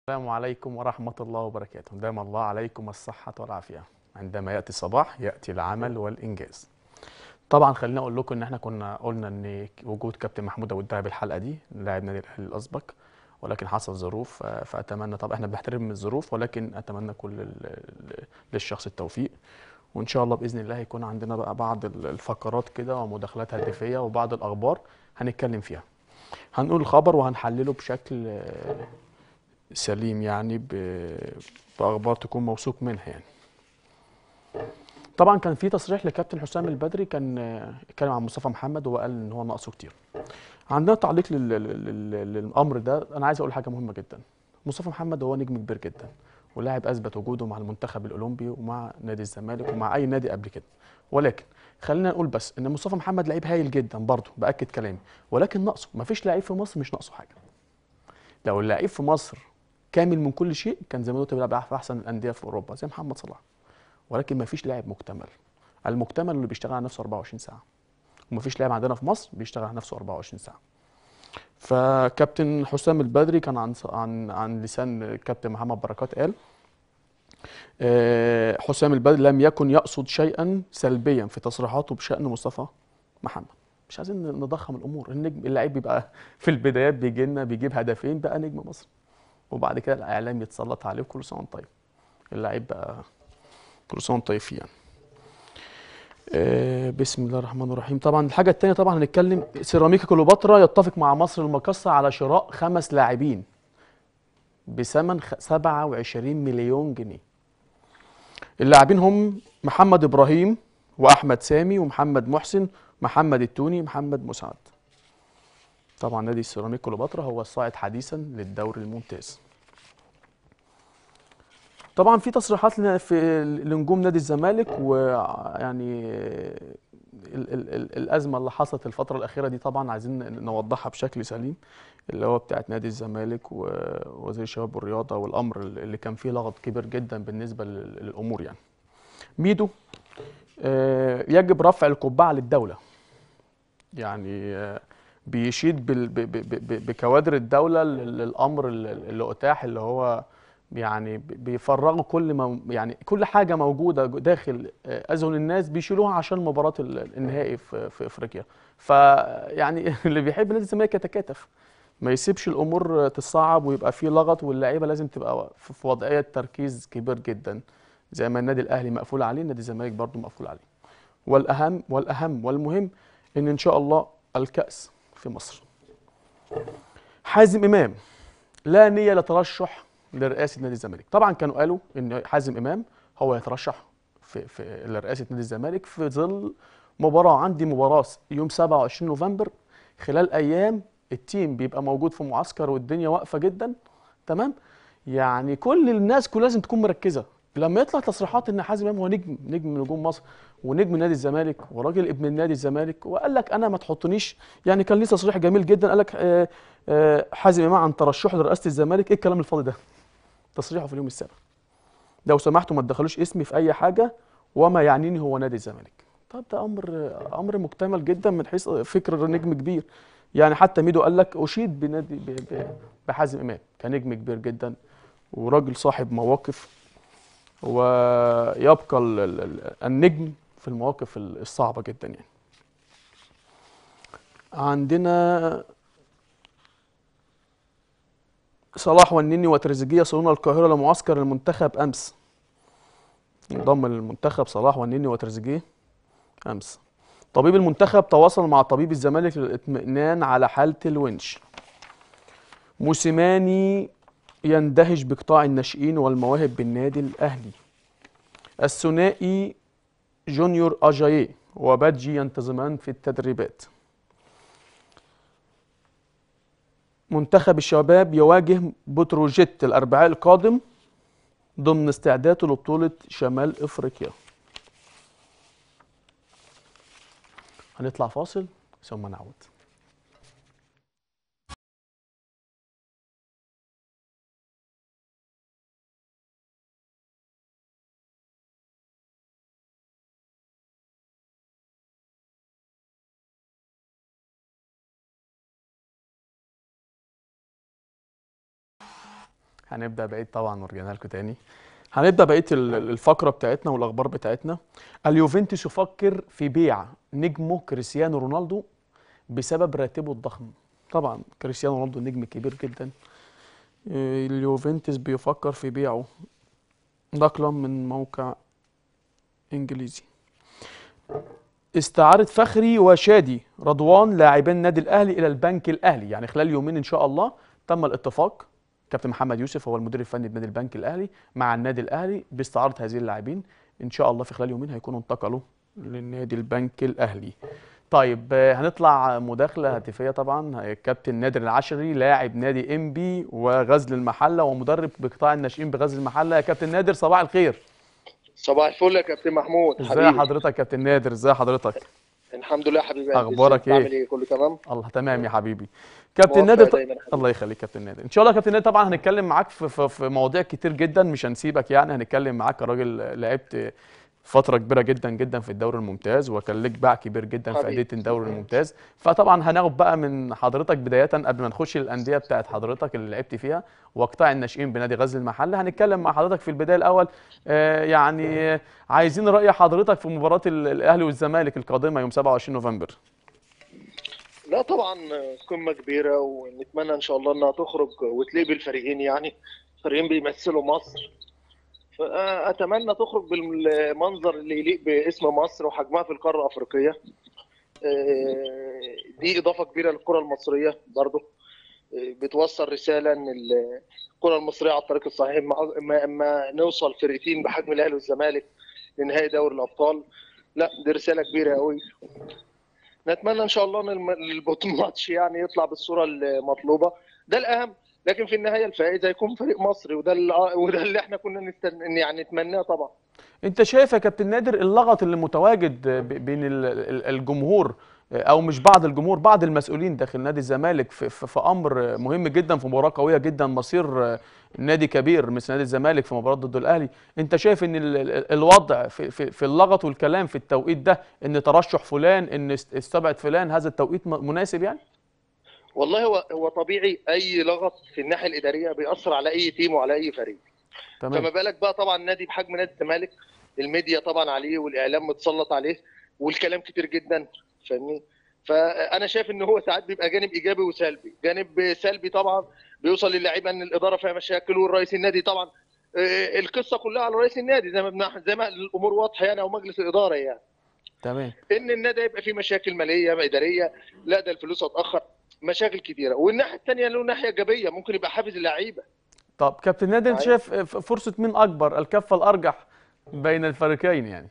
السلام عليكم ورحمة الله وبركاته دام الله عليكم الصحة والعافية عندما يأتي الصباح يأتي العمل والإنجاز طبعا خليني أقول لكم إن إحنا كنا قلنا إن وجود كابتن محمود أبو الدهب الحلقة دي لاعب نادي الأهلي الأسبق ولكن حصل ظروف آه، فأتمنى طبعا إحنا بنحترم الظروف ولكن أتمنى كل ال- ال- للشخص التوفيق وإن شاء الله بإذن الله هيكون عندنا بقى بعض ال- الفقرات كده ومداخلات هاتفية وبعض الأخبار هنتكلم فيها هنقول الخبر وهنحلله بشكل آه، سليم يعني ب- بأخبار تكون موثوق منها يعني طبعا كان في تصريح لكابتن حسام البدري كان آه، اتكلم عن مصطفى محمد وقال ان هو ناقصه كتير عندنا تعليق لل- لل- لل- للامر ده انا عايز اقول حاجه مهمه جدا مصطفى محمد هو نجم كبير جدا ولاعب اثبت وجوده مع المنتخب الاولمبي ومع نادي الزمالك ومع اي نادي قبل كده ولكن خلينا نقول بس ان مصطفى محمد لعيب هايل جدا برضه باكد كلامي ولكن ناقصه مفيش لعيب في مصر مش ناقصه حاجه لو اللعيب في مصر كامل من كل شيء كان زمانه دلوقتي بيلعب في احسن الانديه في اوروبا زي محمد صلاح ولكن ما فيش لاعب مكتمل المكتمل اللي بيشتغل على نفسه 24 ساعه وما فيش لاعب عندنا في مصر بيشتغل على نفسه 24 ساعه فكابتن حسام البدري كان عن عن عن لسان كابتن محمد بركات قال آه، حسام البدري لم يكن يقصد شيئا سلبيا في تصريحاته بشأن مصطفى محمد مش عايزين نضخم الامور النجم اللعيب بيبقى في البدايات بيجي لنا بيجيب هدفين بقى نجم مصر وبعد كده الاعلام يتسلط عليه كل سنه وانت طيب اللعيب بقى كل سنه وانت طيب فيه يعني آه، بسم الله الرحمن الرحيم طبعا الحاجه الثانيه طبعا هنتكلم سيراميكا كليوباترا يتفق مع مصر المقاصه على شراء خمس لاعبين بثمن خ- 27 مليون جنيه اللاعبين هم محمد ابراهيم واحمد سامي ومحمد محسن محمد التوني محمد مسعد طبعا نادي سيراميكا كليوباترا هو الصاعد حديثا للدوري الممتاز طبعا في تصريحات لنا- في لنجوم نادي الزمالك ويعني ال ال ال الازمه اللي حصلت الفتره الاخيره دي طبعا عايزين نوضحها بشكل سليم اللي هو بتاعت نادي الزمالك ووزير الشباب والرياضه والامر اللي كان فيه لغط كبير جدا بالنسبه لل- للامور يعني ميدو آه، يجب رفع القبعه للدوله يعني آه، بيشيد بال- ب- ب- ب- بكوادر الدوله لل- للامر اللي اللي اتاح اللي هو يعني ب- بيفرغوا كل ما يعني كل حاجه موجوده داخل آه، اذهن الناس بيشيلوها عشان مباراه ال- النهائي في في افريقيا فيعني اللي بيحب نادي الزمالك يتكاتف ما يسيبش الامور تصعب ويبقى فيه لغط واللعيبه لازم تبقى في في وضعيه تركيز كبير جدا زي ما النادي الاهلي مقفول عليه نادي الزمالك برضه مقفول عليه والاهم والاهم والمهم ان ان شاء الله الكاس في مصر حازم امام لا نيه لترشح لرئاسه نادي الزمالك طبعا كانوا قالوا ان حازم امام هو يترشح في, في لرئاسه نادي الزمالك في ظل مباراه عندي مباراه يوم 27 نوفمبر خلال ايام التيم بيبقى موجود في معسكر والدنيا واقفه جدا تمام يعني كل الناس كل لازم تكون مركزه لما يطلع تصريحات ان حازم امام هو نجم نجم من نجوم مصر ونجم نادي الزمالك وراجل ابن النادي الزمالك وقال لك انا ما تحطنيش يعني كان ليه تصريح جميل جدا قال لك آه، آه، حازم امام عن ترشحه لرئاسه الزمالك ايه الكلام الفاضي ده تصريحه في اليوم السابع لو سمحتوا ما تدخلوش اسمي في اي حاجه وما يعنيني هو نادي الزمالك طب ده امر امر مكتمل جدا من حيث فكر نجم كبير يعني حتى ميدو قال لك اشيد بنادي ب- ب- بحازم امام كنجم كبير جدا وراجل صاحب مواقف ويبقى ال- ال- ال- النجم في المواقف ال- الصعبه جدا يعني عندنا صلاح والنني وتريزيجيه يصلون القاهره لمعسكر المنتخب امس انضم للمنتخب صلاح والنني وتريزيجيه امس طبيب المنتخب تواصل مع طبيب الزمالك للاطمئنان على حاله الونش موسيماني يندهش بقطاع الناشئين والمواهب بالنادي الاهلي الثنائي جونيور اجاييه وبادجي ينتظمان في التدريبات منتخب الشباب يواجه بتروجيت الاربعاء القادم ضمن استعداده لبطوله شمال افريقيا هنطلع فاصل ثم نعود هنبدا بقيه طبعا ورجعنا لكم تاني هنبدا بقيه ال- الفقره بتاعتنا والاخبار بتاعتنا اليوفنتوس يفكر في بيع نجمه كريستيانو رونالدو بسبب راتبه الضخم طبعا كريستيانو رونالدو نجم كبير جدا إيه، اليوفنتوس بيفكر في بيعه نقلا من موقع انجليزي استعارة فخري وشادي رضوان لاعبين النادي الاهلي الى البنك الاهلي يعني خلال يومين ان شاء الله تم الاتفاق كابتن محمد يوسف هو المدير الفني بنادي البنك الاهلي مع النادي الاهلي باستعاره هذه اللاعبين ان شاء الله في خلال يومين هيكونوا انتقلوا للنادي البنك الاهلي طيب آه، هنطلع مداخله هاتفيه طبعا آه، كابتن نادر العشري لاعب نادي ام بي وغزل المحله ومدرب بقطاع الناشئين بغزل المحله يا كابتن نادر صباح الخير صباح الفل يا كابتن محمود ازي حبيبي حضرتك يا كابتن نادر ازي حضرتك الحمد لله حبيبي قلبي. أخبارك ازيك؟ عامل إيه؟ ايه كله تمام الله تمام يا حبيبي كابتن موفق نادر ط... دايما يا حبيبي. الله يخليك كابتن نادر ان شاء الله يا كابتن نادر طبعا هنتكلم معاك في, في, في مواضيع كتير جدا مش هنسيبك يعني هنتكلم معاك كراجل لعبت فترة كبيرة جدا جدا في الدوري الممتاز وكان لك باع كبير جدا في حبيبي. أندية الدوري الممتاز فطبعا هناخد بقى من حضرتك بداية قبل ما نخش الأندية بتاعت حضرتك اللي لعبت فيها وقطاع الناشئين بنادي غزل المحلة هنتكلم مع حضرتك في البداية الأول آه، يعني آه، عايزين رأي حضرتك في مباراة ال- الأهلي والزمالك القادمة يوم 27 نوفمبر لا طبعا قمه كبيره ونتمنى ان شاء الله انها تخرج وتليق بالفريقين يعني فريقين بيمثلوا مصر فاتمنى تخرج بالمنظر اللي يليق باسم مصر وحجمها في القاره الافريقيه آه، دي اضافه كبيره للكره المصريه برضه آه، بتوصل رساله ان الكره المصريه على الطريق الصحيح ما- ما اما نوصل فرقتين بحجم الاهلي والزمالك لنهائي دوري الابطال لا دي رساله كبيره قوي نتمنى ان شاء الله ان الم- البط- الماتش يعني يطلع بالصوره المطلوبه ده الاهم لكن في النهايه الفائز هيكون فريق مصري وده اللي وده اللي احنا كنا نستن... يعني نتمناه طبعا انت شايف يا كابتن نادر اللغط اللي متواجد ب- بين ال- ال- الجمهور او مش بعض الجمهور بعض المسؤولين داخل نادي الزمالك في, في, في امر مهم جدا في مباراه قويه جدا مصير نادي كبير مثل نادي الزمالك في مباراه ضد الاهلي انت شايف ان ال- ال- الوضع في, في, في اللغط والكلام في التوقيت ده ان ترشح فلان ان است- استبعد فلان هذا التوقيت م- مناسب يعني والله هو هو طبيعي اي لغط في الناحيه الاداريه بيأثر على اي تيم وعلى اي فريق فما تمام بالك بقى طبعا نادي بحجم نادي الزمالك الميديا طبعا عليه والاعلام متسلط عليه والكلام كتير جدا فاهمني فانا شايف ان هو ساعات بيبقى جانب ايجابي وسلبي جانب سلبي طبعا بيوصل للاعيبه ان الاداره فيها مشاكل والرئيس النادي طبعا آه، القصه كلها على رئيس النادي زي ما بنح- زي ما الامور واضحه يعني او مجلس الاداره يعني تمام ان النادي هيبقى فيه مشاكل ماليه اداريه لا ده الفلوس هتاخر مشاكل كتيره والناحيه الثانيه له ناحيه ايجابيه ممكن يبقى حافز اللعيبه طب كابتن نادر انت أيوة. شايف ف- فرصه مين اكبر الكفه الارجح بين الفريقين يعني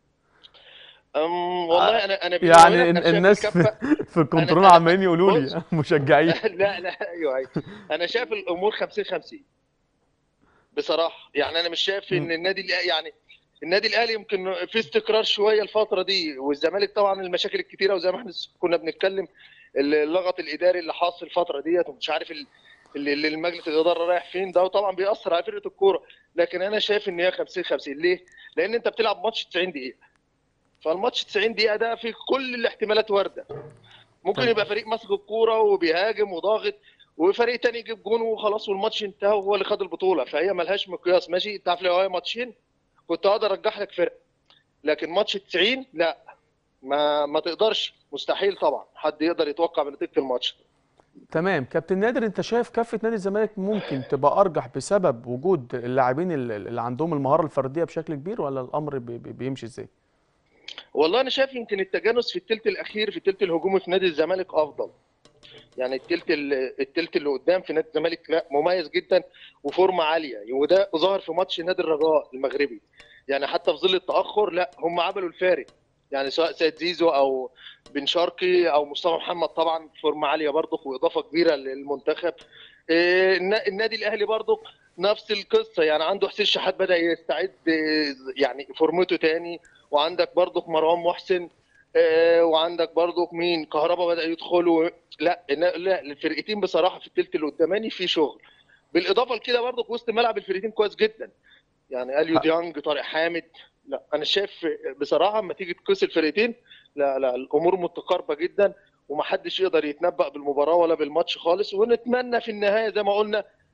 أم والله انا انا بيني يعني وبينك ال- أنا شايف الناس الكفة- في, في الكنترول أنا- أنا- عمالين يقولوا لي مشجعين لا لا ايوه ايوه انا شايف الامور 50 50 بصراحه يعني انا مش شايف ان النادي الأ- يعني النادي الاهلي يمكن في استقرار شويه الفتره دي والزمالك طبعا المشاكل الكتيره وزي ما احنا كنا بنتكلم اللغط الاداري اللي حاصل الفتره ديت ومش عارف ال- اللي اللي المجلس الاداره رايح فين ده وطبعا بيأثر على فرقه الكوره لكن انا شايف ان هي 50 50 ليه؟ لان انت بتلعب ماتش 90 دقيقه فالماتش 90 دقيقه ده في كل الاحتمالات وارده ممكن طبعا. يبقى فريق ماسك الكوره وبيهاجم وضاغط وفريق تاني يجيب جون وخلاص والماتش انتهى وهو اللي خد البطوله فهي ملهاش مقياس ماشي انت عارف لو هي ماتشين كنت اقدر ارجح لك فرقه لكن ماتش 90 لا ما ما تقدرش مستحيل طبعا حد يقدر يتوقع بنتيجه الماتش تمام كابتن نادر انت شايف كفه نادي الزمالك ممكن تبقى ارجح بسبب وجود اللاعبين ال- اللي عندهم المهاره الفرديه بشكل كبير ولا الامر بي- بي- بيمشي ازاي والله انا شايف يمكن التجانس في الثلث الاخير في الثلث الهجومي في نادي الزمالك افضل يعني الثلث ال- الثلث اللي قدام في نادي الزمالك لا مميز جدا وفورمه عاليه وده ظهر في ماتش نادي الرجاء المغربي يعني حتى في ظل التاخر لا هم عملوا الفارق يعني سواء سيد زيزو او بن شرقي او مصطفى محمد طبعا فورمه عاليه برضه واضافه كبيره للمنتخب إيه، النا- النادي الاهلي برضه نفس القصه يعني عنده حسين شحات بدا يستعد إيه، يعني فورمته تاني وعندك برضك مروان محسن آه، وعندك برضك مين كهربا بدا يدخلوا لا لا لا، الفرقتين بصراحه في الثلث اللي قداماني في شغل بالاضافه لكده برضك وسط ملعب الفرقتين كويس جدا يعني اليو ديانج طارق حامد لا انا شايف بصراحه لما تيجي تقيس الفرقتين لا لا الامور متقاربه جدا ومحدش يقدر يتنبأ بالمباراه ولا بالماتش خالص ونتمنى في النهايه زي ما قلنا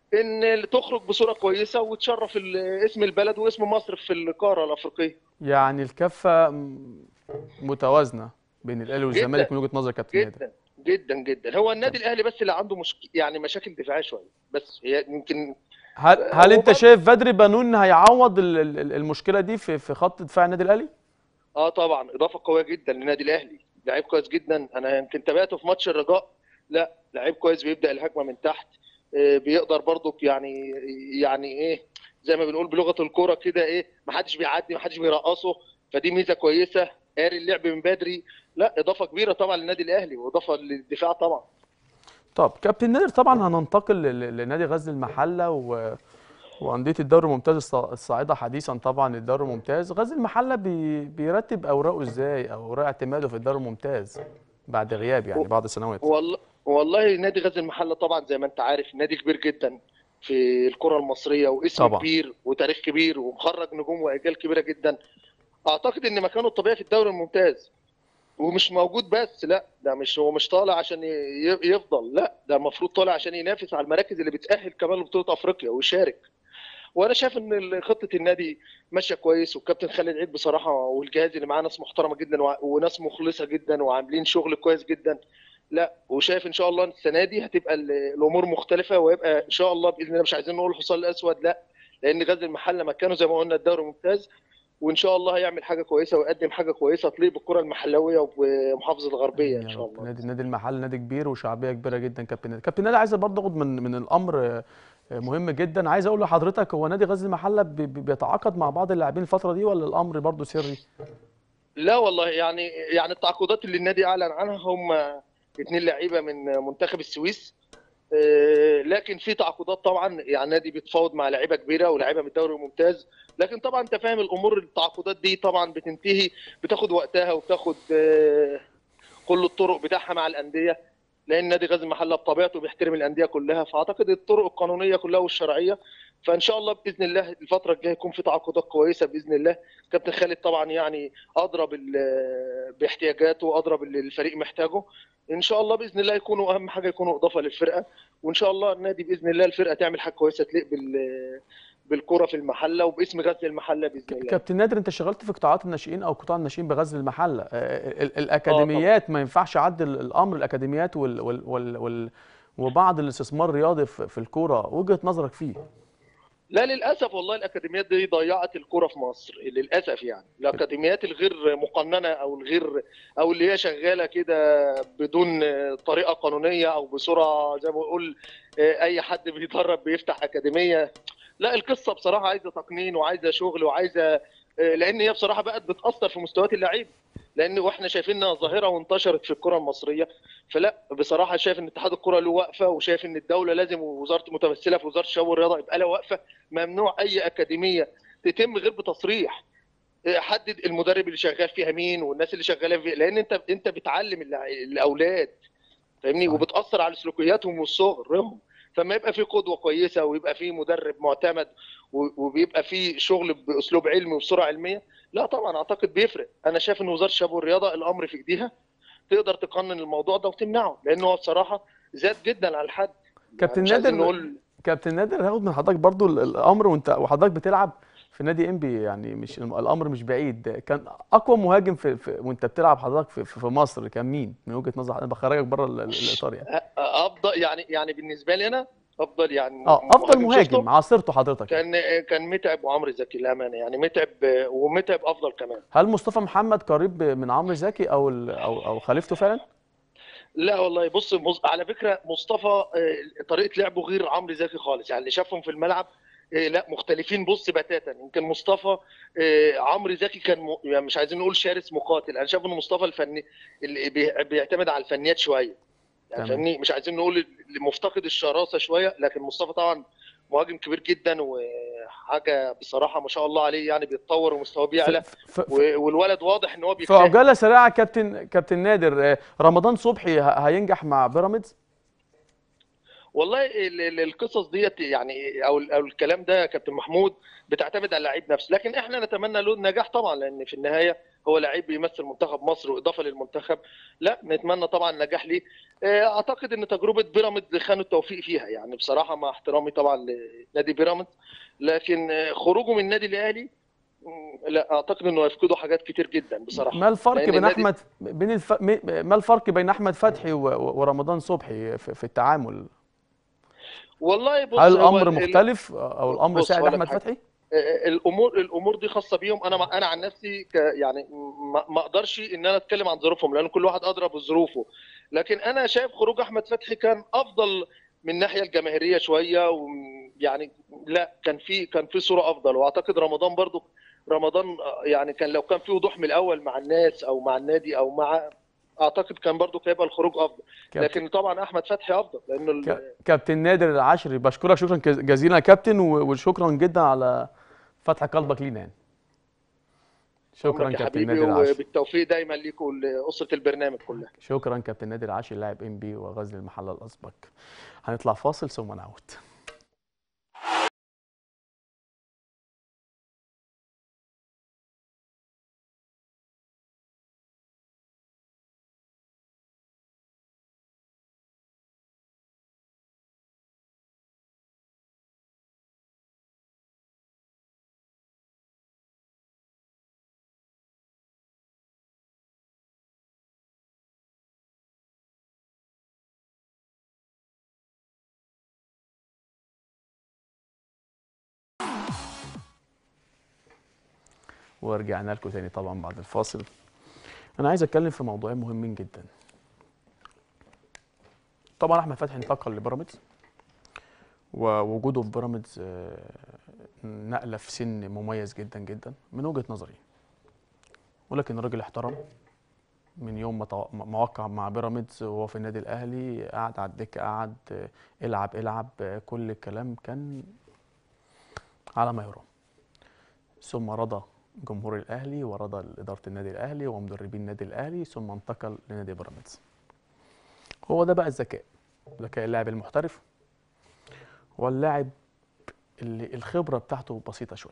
ان تخرج بصوره كويسه وتشرف ال- اسم البلد واسم مصر في القاره الافريقيه يعني الكفة م- متوازنة بين الأهلي والزمالك جدا من وجهة نظر كابتن نادر جدا جدا جدا هو النادي الاهلي بس اللي عنده مش يعني مشاكل دفاعيه شويه بس هي يمكن هل هل هو انت برضه شايف بدري بنون هيعوض ال- ال- المشكلة دي في في خط دفاع النادي الأهلي؟ اه طبعا اضافه قويه جدا للنادي الاهلي لعيب كويس جدا انا يمكن تابعته في ماتش الرجاء لا لعيب كويس بيبدا الهجمه من تحت آه، بيقدر برضو يعني يعني ايه زي ما بنقول بلغه الكوره كده ايه ما حدش بيعدي ما حدش بيرقصه فدي ميزه كويسه قاري اللعب من بدري لا اضافه كبيره طبعا للنادي الاهلي واضافه للدفاع طبعا طب كابتن نادر طبعا هننتقل ل- ل- لنادي غزل المحلة و وأندية الدوري الممتاز الص- الصاعدة حديثا طبعا للدوري الممتاز غزل المحلة بي بيرتب أوراقه ازاي أو أوراق اعتماده في الدوري الممتاز بعد غياب يعني بعض السنوات والله والله نادي غزل المحله طبعا زي ما انت عارف نادي كبير جدا في الكره المصريه واسم طبعا كبير وتاريخ كبير ومخرج نجوم واجيال كبيره جدا اعتقد ان مكانه الطبيعي في الدوري الممتاز ومش موجود بس لا ده مش هو مش طالع عشان ي- يفضل لا ده المفروض طالع عشان ينافس على المراكز اللي بتأهل كمان لبطولة افريقيا ويشارك وانا شايف ان خطة النادي ماشية كويس والكابتن خالد عيد بصراحة والجهاز اللي معاه ناس محترمة جدا وع- وناس مخلصة جدا وعاملين شغل كويس جدا لا وشايف ان شاء الله السنة دي هتبقى ال- الامور مختلفة ويبقى ان شاء الله باذن الله مش عايزين نقول الحصان الاسود لا لان غزل المحله مكانه زي ما قلنا الدوري ممتاز وان شاء الله هيعمل حاجه كويسه ويقدم حاجه كويسه تليق بالكره المحلويه وبمحافظه الغربيه آمين ان يا شاء رب الله نادي نادي المحل نادي كبير وشعبيه كبيره جدا كابتن نادي كابتن نادي عايز برضه اخد من من الامر آه، مهم جدا عايز اقول لحضرتك هو نادي غزل المحله بي- بي- بيتعاقد مع بعض اللاعبين الفتره دي ولا الامر برضه سري لا والله يعني يعني التعاقدات اللي النادي اعلن عنها هم اثنين لعيبه من منتخب السويس آه، لكن في تعاقدات طبعا يعني النادي بيتفاوض مع لعيبه كبيره ولاعيبه من الدوري الممتاز لكن طبعا انت فاهم الامور التعاقدات دي طبعا بتنتهي بتاخد وقتها وبتاخد آه، كل الطرق بتاعها مع الانديه لان نادي غزل المحله بطبيعته بيحترم الانديه كلها فاعتقد الطرق القانونيه كلها والشرعيه فان شاء الله باذن الله الفتره الجايه يكون في تعاقدات كويسه باذن الله كابتن خالد طبعا يعني ادرى بال- باحتياجاته وادرى باللي الفريق محتاجه ان شاء الله باذن الله يكونوا اهم حاجه يكونوا اضافه للفرقه وان شاء الله النادي باذن الله الفرقه تعمل حاجه كويسه تليق بال بالكره في المحله وباسم غزل المحله باذن ك- الله كابتن نادر انت اشتغلت في قطاعات الناشئين او قطاع الناشئين بغزل المحله آه، ال- الاكاديميات ما ينفعش عدل الامر الاكاديميات وال وال وال وال وبعض الاستثمار الرياضي في في الكوره وجهه نظرك فيه لا للاسف والله الاكاديميات دي ضيعت الكره في مصر للاسف يعني الاكاديميات الغير مقننه او الغير او اللي هي شغاله كده بدون طريقه قانونيه او بسرعه زي ما بقول اي حد بيدرب بيفتح اكاديميه لا القصه بصراحه عايزه تقنين وعايزه شغل وعايزه لان هي بصراحه بقت بتاثر في مستويات اللعيب لان واحنا شايفينها ظاهره وانتشرت في الكره المصريه فلا بصراحه شايف ان اتحاد الكره له وقفه وشايف ان الدوله لازم ووزاره متمثله في وزاره الشباب والرياضه يبقى لها وقفه ممنوع اي اكاديميه تتم غير بتصريح حدد المدرب اللي شغال فيها مين والناس اللي شغاله فيها لان انت انت بتعلم الع- الاولاد فاهمني صحيح. وبتاثر على سلوكياتهم وصغرهم فما يبقى في قدوه كويسه ويبقى في مدرب معتمد و- وبيبقى في شغل باسلوب علمي وبسرعه علميه لا طبعا اعتقد بيفرق انا شايف ان وزاره الشباب والرياضه الامر في ايديها تقدر تقنن الموضوع ده وتمنعه لانه هو بصراحه زاد جدا على الحد كابتن مش عايزين نادر نقول كابتن نادر هاخد من حضرتك برضو ال- الامر وانت وحضرتك بتلعب في نادي انبي يعني مش الامر مش بعيد كان اقوى مهاجم في, في وانت بتلعب حضرتك في, في في مصر كان مين من وجهة نظر انا بخرجك بره ال- ال- الاطار يعني افضل يعني يعني بالنسبه لي انا افضل يعني اه افضل شفته مهاجم عاصرته حضرتك كان كان متعب وعمرو زكي للامانه يعني متعب ومتعب افضل كمان هل مصطفى محمد قريب من عمرو زكي او ال- او او خليفته فعلا لا والله بص مص- على فكره مصطفى آه، طريقه لعبه غير عمرو زكي خالص يعني اللي شافهم في الملعب آه، لا مختلفين بص بتاتا يمكن مصطفى آه، عمرو زكي كان م... يعني مش عايزين نقول شرس مقاتل انا شايف ان مصطفى الفني اللي بي- بيعتمد على الفنيات شويه يعني تمام. فاهمني مش عايزين نقول اللي مفتقد الشراسه شويه لكن مصطفى طبعا مهاجم كبير جدا وحاجه بصراحه ما شاء الله عليه يعني بيتطور ومستواه بيعلى في, في, في, و- والولد واضح ان هو في بيجتهد عجاله سريعه كابتن كابتن نادر آه، رمضان صبحي ه- هينجح مع بيراميدز والله ال- ال- القصص ديت يعني او ال- او الكلام ده يا كابتن محمود بتعتمد على اللعيب نفسه لكن احنا نتمنى له النجاح طبعا لان في النهايه هو لعيب بيمثل منتخب مصر واضافه للمنتخب لا نتمنى طبعا النجاح ليه آه، اعتقد ان تجربه بيراميدز خانوا التوفيق فيها يعني بصراحه مع احترامي طبعا لنادي بيراميدز لكن آه، خروجه من النادي الاهلي مم، لا اعتقد انه هيفقدوا حاجات كتير جدا بصراحه ما الفرق لان بين النادي احمد بين الف... م- ما الفرق بين احمد فتحي و... و- ورمضان صبحي في, في التعامل والله بص هل هو الامر ال- ال- مختلف او الامر بص ساعد هقول لك احمد حاجه فتحي الامور الامور دي خاصه بيهم انا انا عن نفسي ك يعني ما ما اقدرش ان انا اتكلم عن ظروفهم لان كل واحد ادرى بظروفه لكن انا شايف خروج احمد فتحي كان افضل من الناحيه الجماهيريه شويه ويعني لا كان في كان في صوره افضل واعتقد رمضان برضو رمضان آه، يعني كان لو كان في وضوح من الاول مع الناس او مع النادي او مع اعتقد كان برضو هيبقى الخروج افضل كابتن لكن طبعا احمد فتحي افضل لانه ال- ك- كابتن نادر العشري بشكرك شكرا كز- جزيلا يا كابتن و- وشكرا جدا على فتح قلبك لينا يعني شكرا عمرك يا كابتن حبيبي نادر العشري وبالتوفيق دايما ليكم ولاسره البرنامج كلها شكرا كابتن نادر العاشر لاعب ام بي وغزل المحله الاسبق هنطلع فاصل ثم نعود ورجعنا لكم تاني طبعا بعد الفاصل انا عايز اتكلم في موضوعين مهمين جدا طبعا احمد فتحي انتقل لبيراميدز ووجوده في بيراميدز آه، نقله في سن مميز جدا جدا من وجهه نظري ولكن الراجل احترم من يوم ما تو- ما وقع مع بيراميدز وهو في النادي الاهلي قعد على الدكه قعد آه، العب العب آه، كل الكلام كان على ما يرام ثم رضى جمهور الاهلي ورضى اداره النادي الاهلي ومدربين النادي الاهلي ثم انتقل لنادي بيراميدز هو ده بقى الذكاء ذكاء اللاعب المحترف واللاعب اللي الخبره بتاعته بسيطه شويه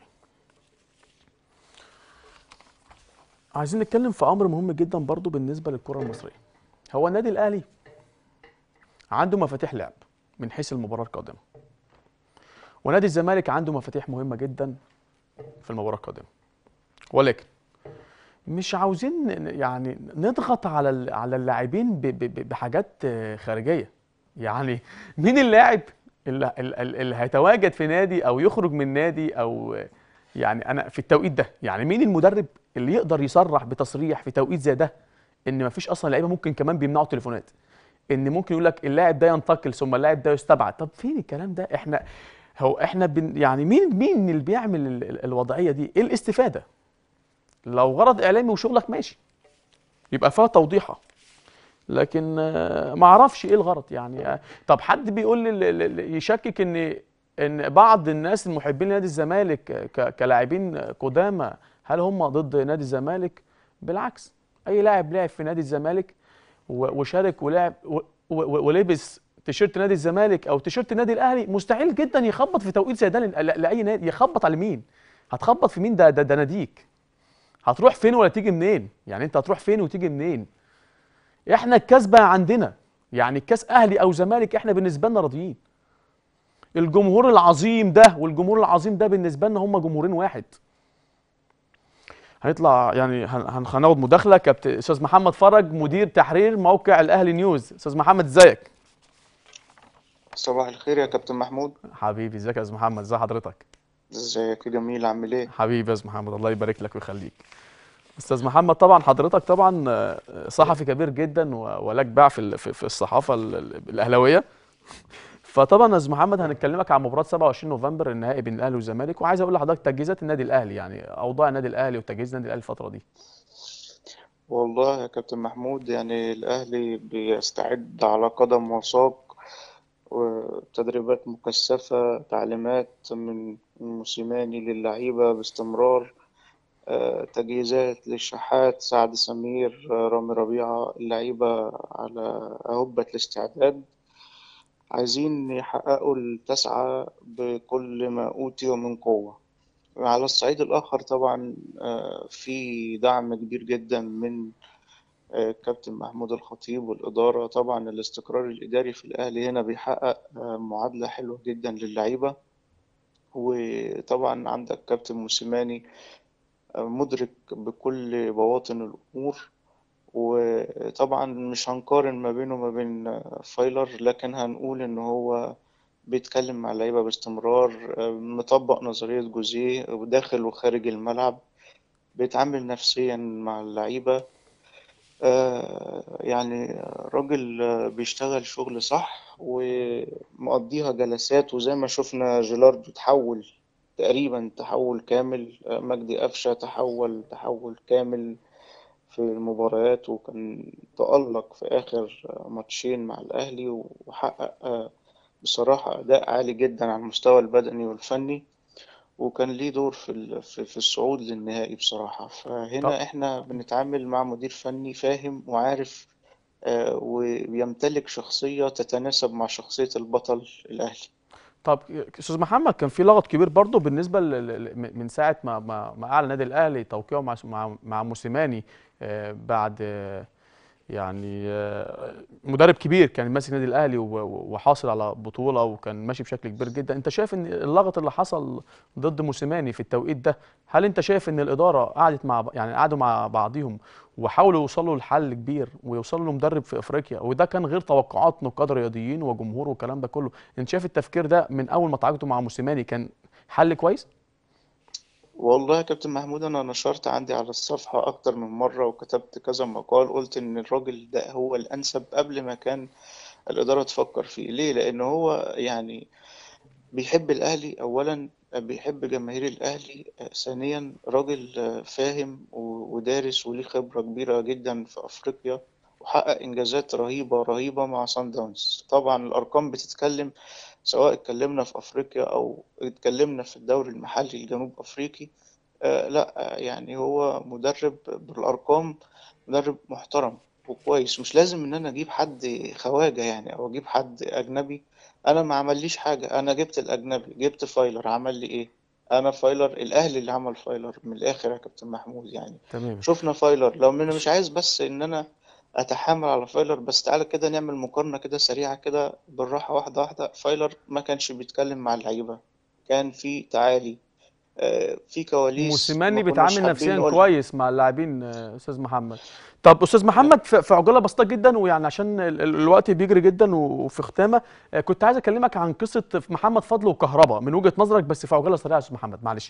عايزين نتكلم في امر مهم جدا برضو بالنسبه للكره المصريه هو النادي الاهلي عنده مفاتيح لعب من حيث المباراه القادمه ونادي الزمالك عنده مفاتيح مهمه جدا في المباراه القادمه ولكن مش عاوزين ن- يعني نضغط على ال- على اللاعبين ب- ب- ب- بحاجات آه، خارجيه يعني مين اللاعب اللي, اللي اللي هيتواجد في نادي او يخرج من نادي او آه، يعني انا في التوقيت ده يعني مين المدرب اللي يقدر يصرح بتصريح في توقيت زي ده ان مفيش اصلا لعيبه ممكن كمان بيمنعوا تليفونات ان ممكن يقول لك اللاعب ده ينتقل ثم اللاعب ده يستبعد طب فين الكلام ده احنا هو احنا بن يعني مين مين اللي بيعمل ال- ال- الوضعيه دي ايه الاستفاده لو غرض اعلامي وشغلك ماشي يبقى فيها توضيحه لكن آه، ما اعرفش ايه الغرض يعني آه، طب حد بيقول لي ل- ل- ل- يشكك ان ان بعض الناس المحبين لنادي الزمالك ك- كلاعبين قدامى هل هم ضد نادي الزمالك بالعكس اي لاعب لعب في نادي الزمالك و- وشارك ولعب و- و- ولبس تيشيرت نادي الزمالك او تيشيرت النادي الاهلي مستحيل جدا يخبط في توقيت زي ده ل- ل- لاي نادي يخبط على مين هتخبط في مين ده ده, ده ناديك هتروح فين ولا تيجي منين يعني انت هتروح فين وتيجي منين احنا الكاس بقى عندنا يعني الكاس اهلي او زمالك احنا بالنسبه لنا راضيين الجمهور العظيم ده والجمهور العظيم ده بالنسبه لنا هم جمهورين واحد هنطلع يعني هن- هن- هناخد مداخله كابتن استاذ محمد فرج مدير تحرير موقع الاهلي نيوز استاذ محمد ازيك صباح الخير يا كابتن محمود حبيبي ازيك يا استاذ محمد ازي حضرتك ازيك يا جميل عامل ايه حبيبي يا استاذ محمد الله يبارك لك ويخليك استاذ محمد طبعا حضرتك طبعا آه، صحفي كبير جدا و- ولك باع في ال- في في الصحافه ال- ال- الاهلاويه فطبعا يا استاذ محمد هنكلمك عن مباراه 27 نوفمبر النهائي بين الاهلي والزمالك وعايز اقول لحضرتك تجهيزات النادي الاهلي يعني اوضاع النادي الاهلي وتجهيز النادي الاهلي الفتره دي والله يا كابتن محمود يعني الاهلي بيستعد على قدم وساق وتدريبات مكثفة تعليمات من موسيماني للعيبة باستمرار آه، تجهيزات للشحات سعد سمير آه، رامي ربيعة اللعيبة على أهبة الاستعداد عايزين يحققوا التسعة بكل ما أوتي من قوة على الصعيد الآخر طبعا آه، في دعم كبير جدا من آه، كابتن محمود الخطيب والإدارة طبعا الاستقرار الإداري في الأهلي هنا بيحقق آه، معادلة حلوة جدا للعيبة وطبعا عندك كابتن موسيماني آه، مدرك بكل بواطن الأمور وطبعا مش هنقارن ما بينه وما بين آه، فايلر لكن هنقول إن هو بيتكلم مع اللعيبة باستمرار آه، مطبق نظرية جوزيه وداخل وخارج الملعب بيتعامل نفسيا مع اللعيبة آه، يعني راجل آه، بيشتغل شغل صح ومقضيها جلسات وزي ما شفنا جيلاردو تحول تقريبا تحول كامل آه، مجدي قفشة تحول تحول كامل في المباريات وكان تألق في آخر آه، ماتشين مع الأهلي وحقق آه، بصراحة أداء عالي جدا على المستوى البدني والفني وكان ليه دور في ال- في في الصعود للنهائي بصراحة طب فهنا احنا بنتعامل مع مدير فني فاهم وعارف آه، وبيمتلك شخصية تتناسب مع شخصية البطل الأهلي طب استاذ محمد كان في لغط كبير برضه بالنسبه ل- ل- من ساعه ما ما ما اعلن النادي الاهلي توقيعه مع مع مع موسيماني آه، بعد آه، يعني آه، مدرب كبير كان ماسك النادي الاهلي و- و- وحاصل على بطوله وكان ماشي بشكل كبير جدا انت شايف ان اللغط اللي حصل ضد موسيماني في التوقيت ده هل انت شايف ان الاداره قعدت مع ب- يعني قعدوا مع بعضهم وحاولوا يوصلوا لحل كبير ويوصلوا لمدرب في افريقيا وده كان غير توقعات نقاد رياضيين وجمهور والكلام ده كله انت شايف التفكير ده من اول ما تعاقدوا مع موسيماني كان حل كويس والله يا كابتن محمود أنا نشرت عندي على الصفحة أكتر من مرة وكتبت كذا مقال قلت إن الراجل ده هو الأنسب قبل ما كان الإدارة تفكر فيه ليه؟ لأن هو يعني بيحب الأهلي أولا بيحب جماهير الأهلي ثانيا راجل فاهم و- ودارس وليه خبرة كبيرة جدا في أفريقيا وحقق إنجازات رهيبة رهيبة مع سان داونز طبعا الأرقام بتتكلم سواء اتكلمنا في أفريقيا أو اتكلمنا في الدوري المحلي الجنوب أفريقي آه لا آه، يعني هو مدرب بالأرقام مدرب محترم وكويس مش لازم إن أنا أجيب حد خواجة يعني أو أجيب حد أجنبي انا ما عمليش حاجه انا جبت الاجنبي جبت فايلر عمل لي ايه انا فايلر الاهلي اللي عمل فايلر من الاخر يا كابتن محمود يعني تمام شفنا فايلر لو انا مش عايز بس ان انا اتحامل على فايلر بس تعالى كده نعمل مقارنه كده سريعه كده بالراحه واحده واحده فايلر ما كانش بيتكلم مع اللعيبه كان في تعالي آه، في كواليس موسيماني ما كناش بيتعامل حابين نفسيا نقولها كويس مع اللاعبين آه، استاذ محمد طب استاذ محمد في في عجاله بسيطه جدا ويعني عشان ال- ال- الوقت بيجري جدا وفي ختامه آه، كنت عايز اكلمك عن قصه محمد فضل وكهربا من وجهه نظرك بس في عجاله سريعه يا استاذ محمد معلش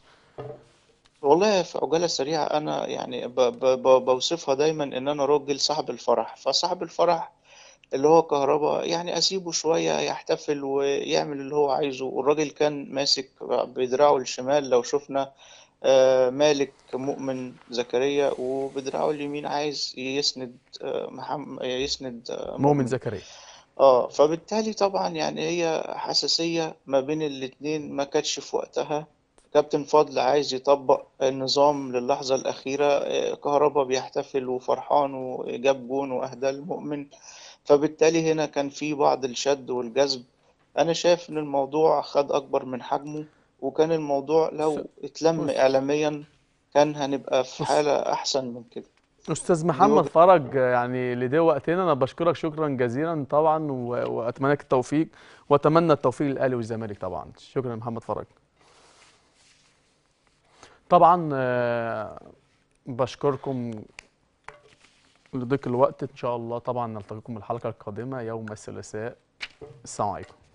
والله في عجالة سريعة أنا يعني ب ب ب بوصفها دايما إن أنا راجل صاحب الفرح فصاحب الفرح اللي هو كهربا يعني أسيبه شوية يحتفل ويعمل اللي هو عايزه والراجل كان ماسك بدراعه الشمال لو شفنا آه، مالك مؤمن زكريا وبدراعه اليمين عايز يسند آه، محمد يسند آه، مؤمن مؤمن زكريا اه فبالتالي طبعا يعني هي حساسية ما بين الاتنين ما كانتش في وقتها كابتن فضل عايز يطبق النظام للحظة الأخيرة آه، كهربا بيحتفل وفرحان وجاب جون وأهدى المؤمن فبالتالي هنا كان في بعض الشد والجذب أنا شايف إن الموضوع خد أكبر من حجمه وكان الموضوع س- لو اتلم أس- إعلاميا كان هنبقى في أس- حالة أحسن من كده استاذ دي محمد وجهة فرج آه، يعني لدي وقتنا انا بشكرك شكرا جزيلا طبعا و- واتمنى لك التوفيق واتمنى التوفيق للاهلي والزمالك طبعا شكرا يا محمد فرج طبعا آه، بشكركم لضيق الوقت ان شاء الله طبعا نلتقيكم الحلقه القادمه يوم الثلاثاء السلام عليكم